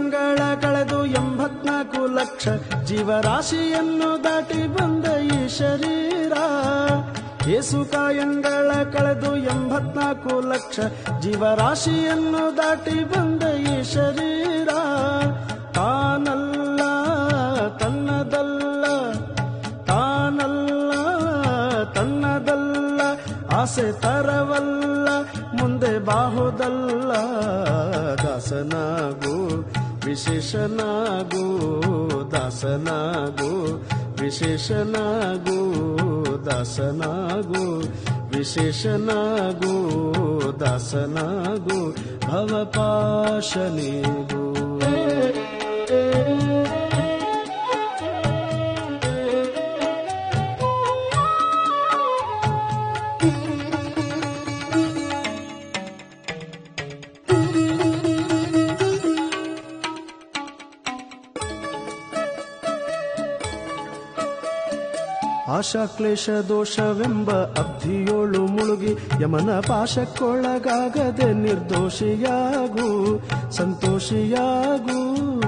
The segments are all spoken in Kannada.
ಕಾಯಂಗಳ ಕಳೆದು ಎಂಬತ್ನಾಲ್ಕು ಲಕ್ಷ ಜೀವರಾಶಿಯನ್ನು ದಾಟಿ ಬಂದ ಈ ಶರೀರ ಏಸು ಕಾಯಂಗಳ ಕಳೆದು ಎಂಬತ್ನಾಲ್ಕು ಲಕ್ಷ ಜೀವರಾಶಿಯನ್ನು ದಾಟಿ ಬಂದ ಈ ಶರೀರ ತಾನಲ್ಲ ತನ್ನದಲ್ಲ ತಾನಲ್ಲ ತನ್ನದಲ್ಲ ಆಸೆ ತರವಲ್ಲ ಮುಂದೆ ಬಾಹುದಲ್ಲ ದಾಸನಾಗು ವಿಶೇಷನಾಗು ದಾಸನಾಗು ವಿಶೇಷನಾಗು ದಾಸನಾಗು ವಿಶೇಷನಾಗು ದಾಸನಾಗು ಭವಪಾಶನಿಗೂ ಆಶಾಕ್ಲೇಶ ದೋಷವೆಂಬ ಅಬ್ಧಿಯೋಳು ಮುಳುಗಿ ಯಮನ ಪಾಶಕ್ಕೊಳಗಾಗದೆ ನಿರ್ದೋಷಿಯಾಗು ಸಂತೋಷಿಯಾಗು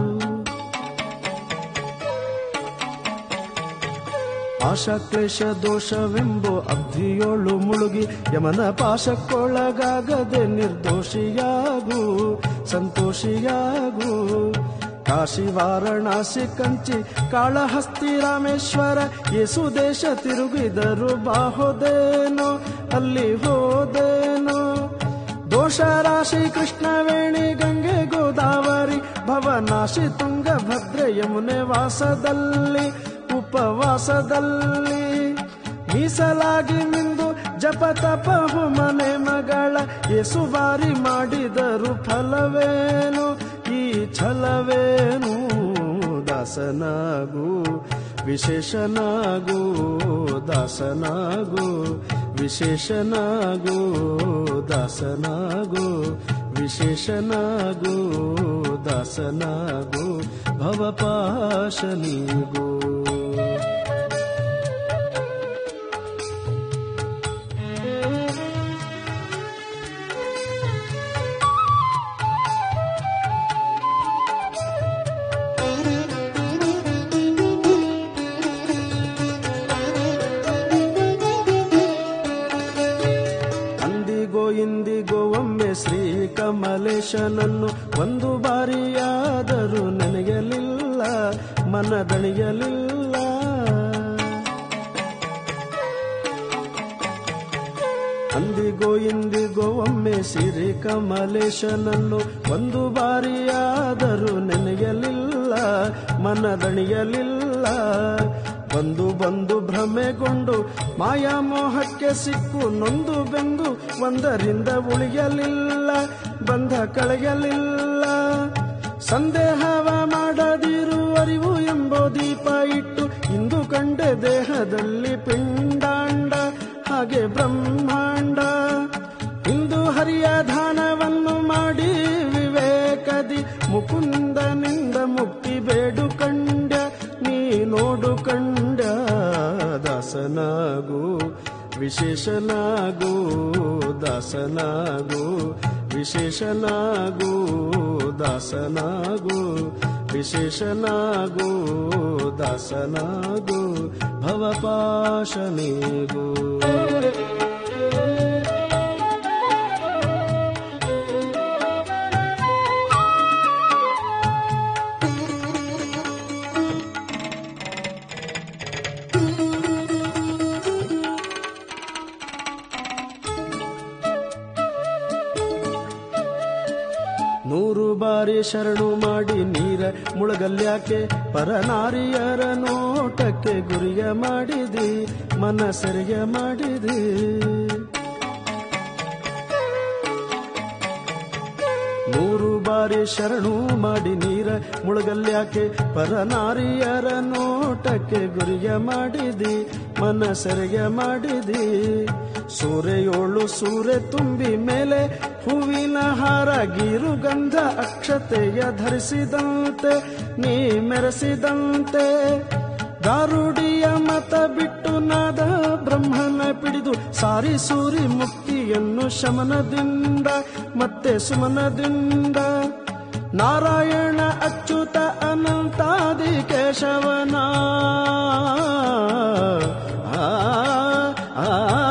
ಆಶಾಕ್ಲೇಶ ದೋಷವೆಂಬೋ ಅಬ್ಧಿಯೋಳು ಮುಳುಗಿ ಯಮನ ಪಾಶಕ್ಕೊಳಗಾಗದೆ ನಿರ್ದೋಷಿಯಾಗು ಸಂತೋಷಿಯಾಗು ಕಾಶಿ ವಾರಣಾಸಿ ಕಂಚಿ ಕಾಳಹಸ್ತಿ ರಾಮೇಶ್ವರ ಯೇಸು ದೇಶ ತಿರುಗಿದರು ಬಾಹೋದೇನೋ ಅಲ್ಲಿ ಹೋದೇನೋ ದೋಷ ರಾಶಿ ಕೃಷ್ಣವೇಣಿ ಗಂಗೆ ಗೋದಾವರಿ ಭವನಾಶಿ ತುಂಗಭದ್ರೆ ಯಮುನೆ ವಾಸದಲ್ಲಿ ಉಪವಾಸದಲ್ಲಿ ಮೀಸಲಾಗಿ ಮಿಂದು ಜಪ ತಪ ಮನೆ ಮಗಳ ಯೇಸು ಬಾರಿ ಮಾಡಿದರು ಫಲವೇನು ಈ ಛಲವೇನು ದಾಸನಾಗು ವಿಶೇಷನಾಗು ದಾಸನಾಗು ವಿಶೇಷನಾಗು ದಾಸನಾಗು ವಿಶೇಷನಾಗು ದಾಸನಾಗು ಭವಪಾಶನಿಗೂ ಅಂದಿಗೋ ಇಂದಿಗೋ ಒಮ್ಮೆ ಶ್ರೀ ಕಮಲೇಶನನ್ನು ಒಂದು ಬಾರಿಯಾದರೂ ನೆನೆಯಲಿಲ್ಲ ಮನದಣಿಯಲಿಲ್ಲ ಅಂದಿಗೋ ಇಂದಿಗೋ ಒಮ್ಮೆ ಸಿರಿ ಕಮಲೇಶನನ್ನು ಒಂದು ಬಾರಿಯಾದರೂ ನೆನೆಯಲಿಲ್ಲ ಮನದಣಿಯಲಿಲ್ಲ ಬಂದು ಬಂದು ಭ್ರಮೆಗೊಂಡು ಮಾಯಾಮೋಹಕ್ಕೆ ಸಿಕ್ಕು ನೊಂದು ಬೆಂದು ಒಂದರಿಂದ ಉಳಿಯಲಿಲ್ಲ ಬಂಧ ಕಳೆಯಲಿಲ್ಲ ಸಂದೇಹವ ಮಾಡದಿರು ಅರಿವು ಎಂಬೋ ದೀಪ ಇಟ್ಟು ಇಂದು ಕಂಡೆ ದೇಹದಲ್ಲಿ ಪಿಂಡಾಂಡ ಹಾಗೆ ಬ್ರಹ್ಮಾಂಡ ಇಂದು ಹರಿಯ ದಾನವನ್ನು ಮಾಡಿ ವಿವೇಕದಿ ಮುಕುಂದನಿಂದ ಮುಕ್ತಿ ಬೇಡು ಕಂಡ ನೀ ನೋಡು ಕಂಡ ದಾಸನಾಗು ವಿಶೇಷನಾಗು ದಾಸನಾಗು ವಿಶೇಷನಾಗು ದಾಸನಾಗು ವಿಶೇಷನಾಗು ದಾಸನಾಗು ಭವಪಾಶನಿಗೂ ನೂರು ಬಾರಿ ಶರಣು ಮಾಡಿ ನೀರ ಮುಳಗಲ್ಯಾಕೆ ಪರನಾರಿಯರ ನೋಟಕ್ಕೆ ಗುರಿಯ ಮಾಡಿದಿ ಮನಸರಿಗೆ ಮಾಡಿದಿ ನೂರು ಬಾರಿ ಶರಣು ಮಾಡಿ ನೀರ ಮುಳಗಲ್ಯಾಕೆ ಪರನಾರಿಯರ ನೋಟಕ್ಕೆ ಗುರಿಯ ಮಾಡಿದಿ ಮನಸರಿಗೆ ಮಾಡಿದಿ ಸೂರೆಯೋಳು ಸೂರೆ ತುಂಬಿ ಮೇಲೆ ಹೂವಿನ ಹಾರ ಗೀರು ಗಂಧ ಅಕ್ಷತೆಯ ಧರಿಸಿದಂತೆ ನೀ ಮೆರೆಸಿದಂತೆ ದಾರುಡಿಯ ಮತ ಬಿಟ್ಟು ನಾದ ಬ್ರಹ್ಮನ ಪಿಡಿದು ಸಾರಿ ಸೂರಿ ಮುಕ್ತಿಯನ್ನು ಶಮನದಿಂದ ಮತ್ತೆ ಸುಮನದಿಂದ ನಾರಾಯಣ ಅಚ್ಯುತ ಅನಂತಾದಿ ಕೇಶವನ ಆ, ಆ,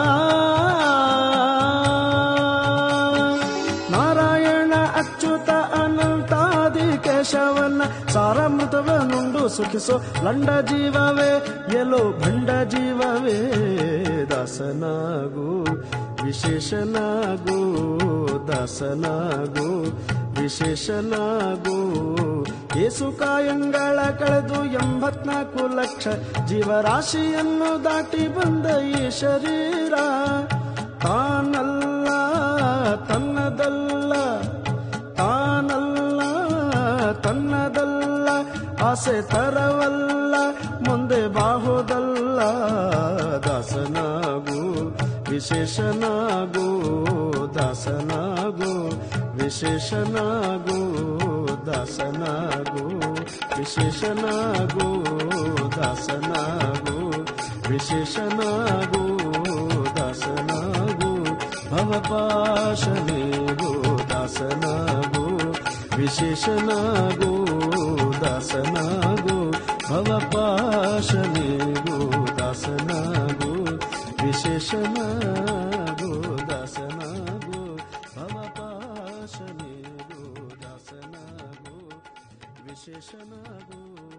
ನಾರಾಯಣ ಅಚ್ಯುತ ಅನಂತಾದಿ ಕೇಶವನ ಸಾರಮೃತವನುಂಡು ಸುಖಿಸೋ ಲಂಡ ಜೀವವೇ ಎಲ್ಲೋ ಭಂಡ ಜೀವವೇ ದಾಸನಾಗು ವಿಶೇಷನಾಗು ದಾಸನಾಗು ವಿಶೇಷನಾಗು ಏಸು ಕಾಯಂಗಳ ಕಳೆದು ಎಂಬತ್ನಾಲ್ಕು ಲಕ್ಷ ಜೀವರಾಶಿಯನ್ನು ದಾಟಿ ಬಂದ ಈ ಶರೀರ ತಾನಲ್ಲ ತನ್ನದಲ್ಲ ತಾನಲ್ಲ ತನ್ನದಲ್ಲ ಆಸೆ ತರವಲ್ಲ ಮುಂದೆ ಬಾಹುದಲ್ಲ ದಾಸನಾಗು ವಿಶೇಷನಾಗು ದಾಸನಾಗು ವಿಶೇಷನಾಗು ದಾಸನಾಗು ವಿಶೇಷನಾಗು ದಾಸನಾಗು ವಿಶೇಷನಾಗು ದಾಸನಾಗು ಭವಪಾಶನೇಗು ದಾಸನಾಗು ವಿಶೇಷನಾಗು ದಾಸನಾಗು ಭವಪಾಶನೇಗು ದಾಸನಾಗು ವಿಶೇಷನಾಗು ದಾಸನಾಗು ಭವಪಾಶನೇಗು ದಾಸನಾಗು ವಿಶೇಷನಾಗು